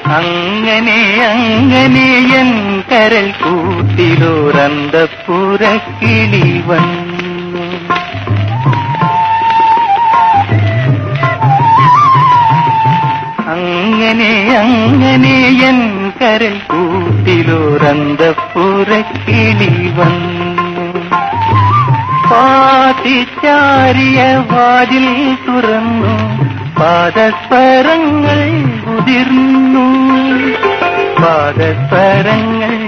അങ്ങനെ അങ്ങനെ എൻ കരൽ കൂട്ടിലോരന്തപ്പുരക്കിളി വന്നു അങ്ങനെ അങ്ങനെ എൻ കരൽ കൂട്ടിലോരന്തപ്പുരക്കിളി വന്നു പാതിച്ചാരിയ വാതിൽ തുറന്നു പാദസ്വരങ്ങൾ ഉതിർന്നു പാദസ്വരങ്ങൾ